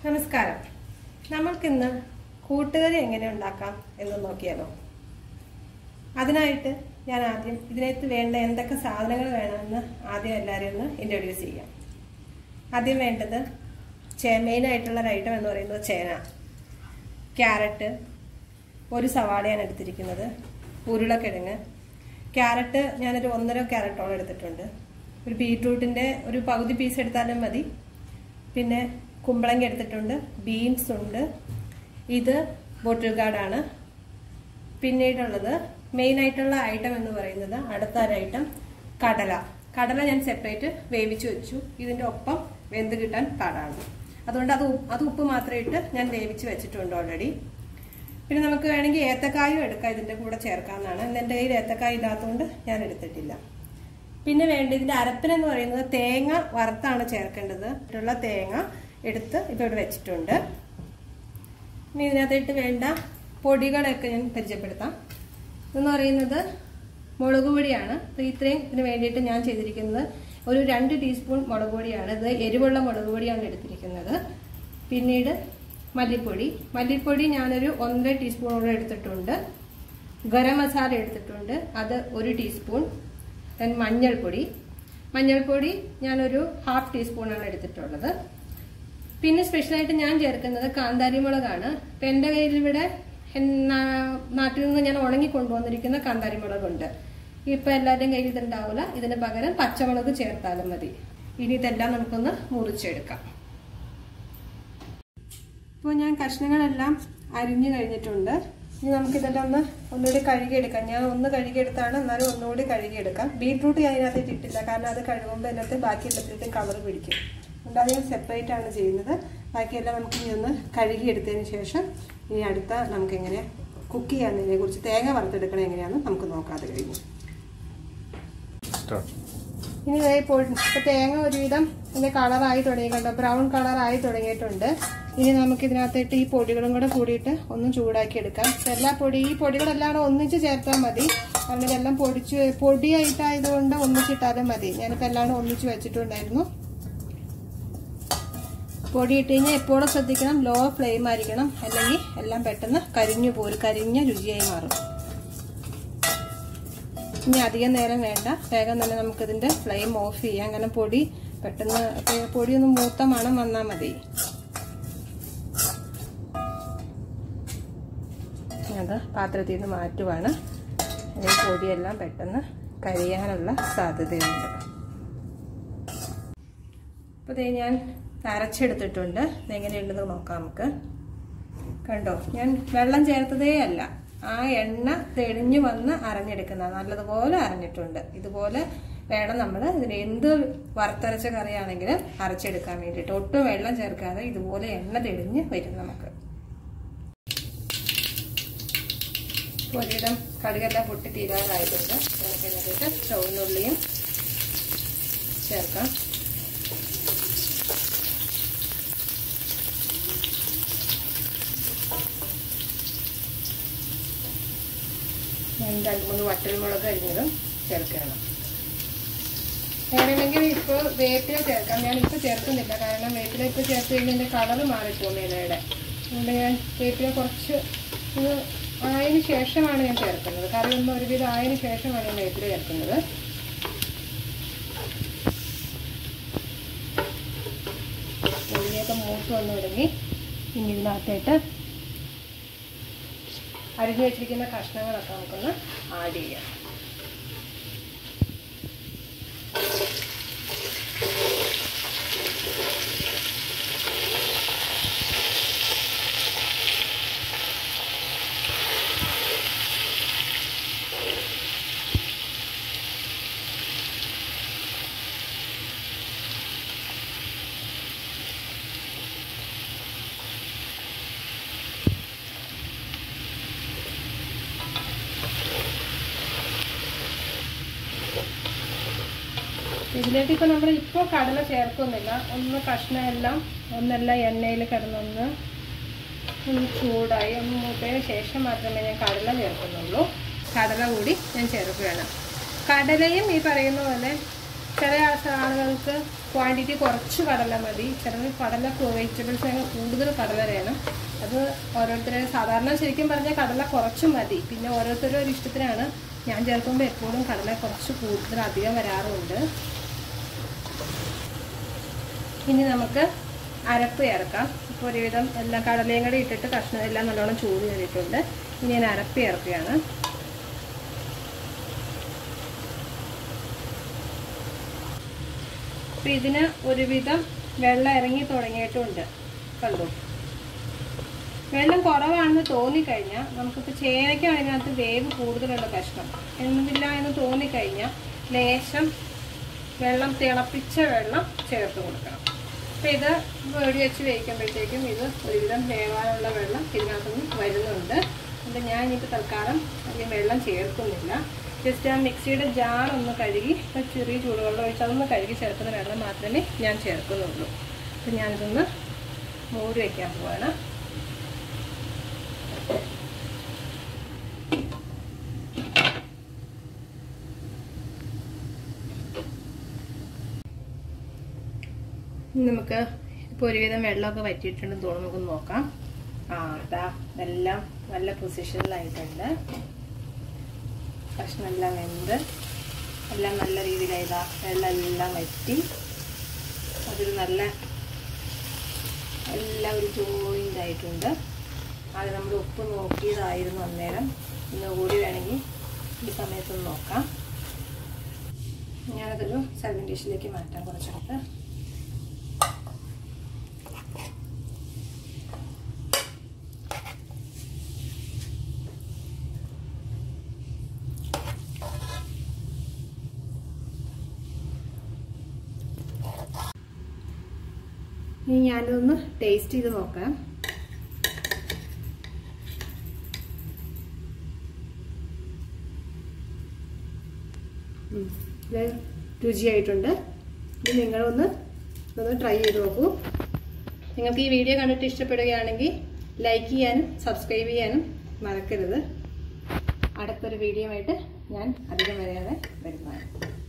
നമസ്കാരം നമ്മൾക്കിന്ന് കൂട്ടുകറി എങ്ങനെ ഉണ്ടാക്കാം എന്ന് നോക്കിയാലോ അതിനായിട്ട് ഞാൻ ആദ്യം ഇതിനകത്ത് വേണ്ട എന്തൊക്കെ സാധനങ്ങൾ വേണമെന്ന് ആദ്യം എല്ലാവരെയും ഒന്ന് ഇൻട്രൊഡ്യൂസ് ചെയ്യാം ആദ്യം വേണ്ടത് ചേ മെയിനായിട്ടുള്ള ഒരു ഐറ്റം എന്ന് പറയുന്നത് ചേന ക്യാരറ്റ് ഒരു സവാളയാണ് എടുത്തിരിക്കുന്നത് ഉരുളക്കിഴങ്ങ് ക്യാരറ്റ് ഞാനൊരു ഒന്നര ക്യാരറ്റോളം എടുത്തിട്ടുണ്ട് ഒരു ബീട്രൂട്ടിൻ്റെ ഒരു പകുതി പീസ് എടുത്താലും മതി പിന്നെ കുമ്പളങ്ങ എടുത്തിട്ടുണ്ട് ബീൻസ് ഉണ്ട് ഇത് ബോട്ടിൽ ഗാർഡാണ് പിന്നീടുള്ളത് മെയിൻ ആയിട്ടുള്ള ഐറ്റം എന്ന് പറയുന്നത് അടുത്ത ഒരു ഐറ്റം കടല കടല ഞാൻ സെപ്പറേറ്റ് വേവിച്ചു വെച്ചു ഇതിന്റെ ഒപ്പം വെന്ത് കിട്ടാൻ പാടാണ് അതുകൊണ്ട് അത് ഉപ്പ്- അത് ഉപ്പ് മാത്രം ഇട്ട് ഞാൻ വേവിച്ച് വെച്ചിട്ടുണ്ട് ഓൾറെഡി പിന്നെ നമുക്ക് വേണമെങ്കിൽ ഏത്തക്കായും എടുക്കാം ഇതിന്റെ കൂടെ ചേർക്കാവുന്നതാണ് ഇന്ന് എൻ്റെ കയ്യിൽ ഏത്തക്കായ ഇല്ലാത്തതുകൊണ്ട് ഞാൻ എടുത്തിട്ടില്ല പിന്നെ വേണ്ട ഇതിന്റെ അരപ്പിനെന്ന് പറയുന്നത് തേങ്ങ വറുത്താണ് ചേർക്കേണ്ടത് ഉള്ള തേങ്ങ എടുത്ത് ഇപ്പോൾ ഇവിടെ വെച്ചിട്ടുണ്ട് ഇനി ഇതിനകത്തായിട്ട് വേണ്ട പൊടികളൊക്കെ ഞാൻ പരിചയപ്പെടുത്താം ഇതെന്ന് പറയുന്നത് മുളക് പൊടിയാണ് അപ്പോൾ ഇത്രയും ഇതിന് വേണ്ടിയിട്ട് ഞാൻ ചെയ്തിരിക്കുന്നത് ഒരു രണ്ട് ടീസ്പൂൺ മുളക് പൊടിയാണ് ഇത് എരിവുള്ള മുളക് പൊടിയാണ് എടുത്തിരിക്കുന്നത് പിന്നീട് മല്ലിപ്പൊടി മല്ലിപ്പൊടി ഞാനൊരു ഒന്നര ടീസ്പൂണോളം എടുത്തിട്ടുണ്ട് ഗരം മസാല എടുത്തിട്ടുണ്ട് അത് ഒരു ടീസ്പൂൺ ദെൻ മഞ്ഞൾപ്പൊടി മഞ്ഞൾപ്പൊടി ഞാനൊരു ഹാഫ് ടീസ്പൂണാണ് എടുത്തിട്ടുള്ളത് പിന്നെ സ്പെഷ്യലായിട്ട് ഞാൻ ചേർക്കുന്നത് കാന്താരി മുളകാണ് ഇപ്പം എൻ്റെ കയ്യിൽ ഇവിടെ നാ- നാട്ടിൽ നിന്ന് ഞാൻ ഉണങ്ങി കൊണ്ടുവന്നിരിക്കുന്ന കാന്താരി മുളകുണ്ട് ഇപ്പം എല്ലാവരുടെയും കയ്യിൽ ഇതുണ്ടാവില്ല ഇതിന് പകരം പച്ചമുളക് ചേർത്താലും മതി ഇനി ഇതെല്ലാം നമുക്കൊന്ന് മുറിച്ചെടുക്കാം ഇപ്പോൾ ഞാൻ കഷ്ണങ്ങളെല്ലാം അരിഞ്ഞു കഴിഞ്ഞിട്ടുണ്ട് ഇനി നമുക്കിതെല്ലാം ഒന്ന് ഒന്നുകൂടി കഴുകിയെടുക്കാം ഞാൻ ഒന്ന് കഴുകിയെടുത്താണ് എന്നാലും ഒന്നുകൂടി കഴുകിയെടുക്കാം ബീട്രൂട്ട് ഞാൻ ഇതിനകത്ത് ഇട്ടിട്ടില്ല കാരണം അത് കഴുകുമ്പോൾ അതിനകത്ത് ബാക്കി എല്ലാത്തിലും കളർ പിടിക്കും അതുകൊണ്ട് അത് ഞാൻ സെപ്പറേറ്റ് ആണ് ചെയ്യുന്നത് ബാക്കിയെല്ലാം നമുക്ക് ഇനി ഒന്ന് കഴുകിയെടുത്തതിന് ശേഷം ഇനി അടുത്ത നമുക്കെങ്ങനെ കുക്ക് ചെയ്യാന്നതിനെ കുറിച്ച് തേങ്ങ വറുത്തെടുക്കണം എങ്ങനെയാണെന്ന് നമുക്ക് നോക്കാം അത് കഴിഞ്ഞ് ഇനി ഇതേ ഇപ്പോൾ തേങ്ങ ഒരുവിധം ഇതിന്റെ കളറായി തുടങ്ങിയിട്ടുണ്ട് ബ്രൗൺ കളറായി തുടങ്ങിയിട്ടുണ്ട് ഇനി നമുക്ക് ഇതിനകത്തിട്ട് ഈ പൊടികളും കൂടെ കൂടിയിട്ട് ഒന്ന് ചൂടാക്കി എടുക്കാം എല്ലാ പൊടി ഈ പൊടികളെല്ലാം കൂടെ ഒന്നിച്ച് ചേർത്താൽ മതി കാരണം ഇതെല്ലാം പൊടിച്ച് പൊടിയായിട്ടായതുകൊണ്ട് ഒന്നിച്ചിട്ടാലും മതി ഞാനിപ്പോൾ എല്ലാം കൂടെ ഒന്നിച്ച് വെച്ചിട്ടുണ്ടായിരുന്നു പൊടി ഇട്ട് കഴിഞ്ഞാൽ എപ്പോഴും ശ്രദ്ധിക്കണം ലോ ഫ്ലെയിം ആയിരിക്കണം അല്ലെങ്കിൽ എല്ലാം പെട്ടെന്ന് കരിഞ്ഞു പോരും കരിഞ്ഞ രുചിയായി മാറും ഇനി അധികം നേരം വേണ്ട വേഗം തന്നെ നമുക്കിതിന്റെ ഫ്ലെയിം ഓഫ് ചെയ്യാം അങ്ങനെ പൊടി പെട്ടെന്ന് പൊടി ഒന്ന് മൂത്ത മണം വന്നാൽ മതി അത് പാത്രത്തിൽ നിന്ന് മാറ്റുവാണ് ഈ പൊടിയെല്ലാം പെട്ടെന്ന് കരിയാനുള്ള സാധ്യതയുണ്ട് അപ്പോൾ ദേ ഞാൻ അരച്ചെടുത്തിട്ടുണ്ട് ഇതെങ്ങനെയുണ്ടെന്ന് നോക്കാം നമുക്ക് കണ്ടോ ഞാൻ വെള്ളം ചേർത്തതേ അല്ല ആ എണ്ണ തെളിഞ്ഞു വന്ന് അരഞ്ഞെടുക്കുന്ന നല്ലതുപോലെ അരഞ്ഞിട്ടുണ്ട് ഇതുപോലെ വേണം നമ്മൾ ഇതിന് എന്ത് വറുത്തരച്ച കറിയാണെങ്കിലും അരച്ചെടുക്കാൻ വേണ്ടിയിട്ട് ഒട്ടും വെള്ളം ചേർക്കാതെ ഇതുപോലെ എണ്ണ തെളിഞ്ഞ് വരും നമുക്ക് ഒരിടം കടുകെല്ലാം പൊട്ടി തീരാറായിട്ടുണ്ട് നമുക്ക് ഇതിനകത്ത് ചുവന്നുള്ളിയും ചേർക്കാം ഞാൻ രണ്ട് മൂന്ന് വറ്റൽമുളക് അരിഞ്ഞതും ചേർക്കണം വേണമെങ്കിൽ ഇപ്പോൾ വേപ്പില ചേർക്കാം ഞാൻ ഇപ്പോൾ ചേർക്കുന്നില്ല കാരണം വേപ്പില ഇപ്പോൾ ചേർത്ത് കഴിഞ്ഞാൽ എൻ്റെ കളർ മാറിപ്പോകും ഇലയുടെ അതുകൊണ്ട് ഞാൻ വേപ്പില കുറച്ച് ഇത് ആയതിനു ശേഷമാണ് ഞാൻ ചേർക്കുന്നത് കറി ഒന്ന് ഒരുവിധം ആയതിനു ശേഷമാണ് ഞാൻ വേപ്പില ചേർക്കുന്നത് ഉള്ളിയൊക്കെ മൂത്ത് വന്നു തുടങ്ങി ഇനി ഇതിനകത്തായിട്ട് അരിഞ്ഞു വെച്ചിരിക്കുന്ന കഷ്ണങ്ങളൊക്കെ നമുക്കൊന്ന് ആഡ് ചെയ്യാം ഇതിലേക്ക് ഇപ്പോൾ നമ്മൾ ഇപ്പോൾ കടല ചേർക്കുന്നില്ല ഒന്ന് കഷ്ണം എല്ലാം ഒന്നെല്ലാം എണ്ണയിൽ കിടന്നൊന്ന് ഒന്ന് ചൂടായി ഒന്ന് മൂത്തതിന് ശേഷം മാത്രമേ ഞാൻ കടല ചേർക്കുന്നുള്ളൂ കടല കൂടി ഞാൻ ചേർക്കുകയാണ് കടലയും ഈ പറയുന്ന പോലെ ചില ആളുകൾക്ക് ക്വാണ്ടിറ്റി കുറച്ച് കടല മതി ചിലർ കടല വെജിറ്റബിൾസ് കൂടുതൽ കടല വേണം അത് ഓരോരുത്തരെ സാധാരണ ശരിക്കും പറഞ്ഞാൽ കടല കുറച്ച് മതി പിന്നെ ഓരോരുത്തരും ഒരു ഇഷ്ടത്തിനാണ് ഞാൻ ചേർക്കുമ്പോൾ എപ്പോഴും കടല കുറച്ച് കൂടുതൽ അധികം വരാറുമുണ്ട് ഇനി നമുക്ക് അരപ്പ് ചേർക്കാം ഇപ്പോൾ ഒരുവിധം എല്ലാം കടലയും കൂടി ഇട്ടിട്ട് കഷ്ണം എല്ലാം നല്ലോണം ചൂട് ചെയ്തിട്ടുണ്ട് ഇനി ഞാൻ അരപ്പ് ചേർക്കുകയാണ് അപ്പം ഇതിന് ഒരുവിധം വെള്ളം ഇറങ്ങി തുടങ്ങിയിട്ടുണ്ട് കണ്ടു വെള്ളം കുറവാണെന്ന് തോന്നിക്കഴിഞ്ഞാൽ നമുക്കിപ്പോൾ ചേനയ്ക്കാണ് ഇതിനകത്ത് വേവ് കൂടുതലുള്ള കഷ്ണം എന്നില്ല എന്ന് തോന്നിക്കഴിഞ്ഞാൽ ലേശം വെള്ളം തിളപ്പിച്ച വെള്ളം ചേർത്ത് കൊടുക്കണം അപ്പം ഇത് വേടി വെച്ച് വേവിക്കുമ്പോഴത്തേക്കും ഇത് ഒരുവിധം വേവാനുള്ള വെള്ളം ഇതിനകത്തുനിന്ന് വരുന്നുണ്ട് അപ്പം ഞാൻ ഇനിയിപ്പോൾ തൽക്കാലം അധികം വെള്ളം ചേർക്കുന്നില്ല ജസ്റ്റ് ആ മിക്സിയുടെ ജാർ ഒന്ന് കഴുകി ഇപ്പം ചെറിയ ചൂടുവെള്ളം ഒഴിച്ച് അതൊന്ന് കഴുകി ചേർക്കുന്ന വെള്ളം മാത്രമേ ഞാൻ ചേർക്കുന്നുള്ളൂ അപ്പം ഞാനിതൊന്ന് മൂടി വയ്ക്കാൻ പോവാണ് നമുക്ക് ഇപ്പോൾ ഒരുവിധം വെള്ളമൊക്കെ വറ്റിയിട്ടുണ്ടെന്ന് തോന്നുന്നു നമുക്ക് നോക്കാം ആ അതാ ഇതെല്ലാം നല്ല പൊസിഷനിലായിട്ടുണ്ട് കഷ്ണമെല്ലാം വെന്ത് എല്ലാം നല്ല രീതിയിലായതാ വെള്ളം എല്ലാം വറ്റി അതൊരു നല്ല എല്ലാം ഒരു ജോയിൻ്റ് ആയിട്ടുണ്ട് അത് നമ്മൾ ഉപ്പ് നോക്കിയതായിരുന്നു അന്നേരം ഇന്ന് കൂടി വേണമെങ്കിൽ ഈ സമയത്തൊന്ന് നോക്കാം ഞാനതൊരു സെർവിങ് ഡിഷിലേക്ക് മാറ്റാം കുറച്ചെടുത്ത് ഇനി ഞാനിതൊന്ന് ടേസ്റ്റ് ചെയ്ത് നോക്കാം ഇത് രുചിയായിട്ടുണ്ട് ഇത് നിങ്ങളൊന്ന് ഒന്ന് ട്രൈ ചെയ്ത് നോക്കൂ നിങ്ങൾക്ക് ഈ വീഡിയോ കണ്ടിട്ട് ഇഷ്ടപ്പെടുകയാണെങ്കിൽ ലൈക്ക് ചെയ്യാനും സബ്സ്ക്രൈബ് ചെയ്യാനും മറക്കരുത് അടുത്തൊരു വീഡിയോ ആയിട്ട് ഞാൻ അധികം വരാതെ വരുന്നതാണ്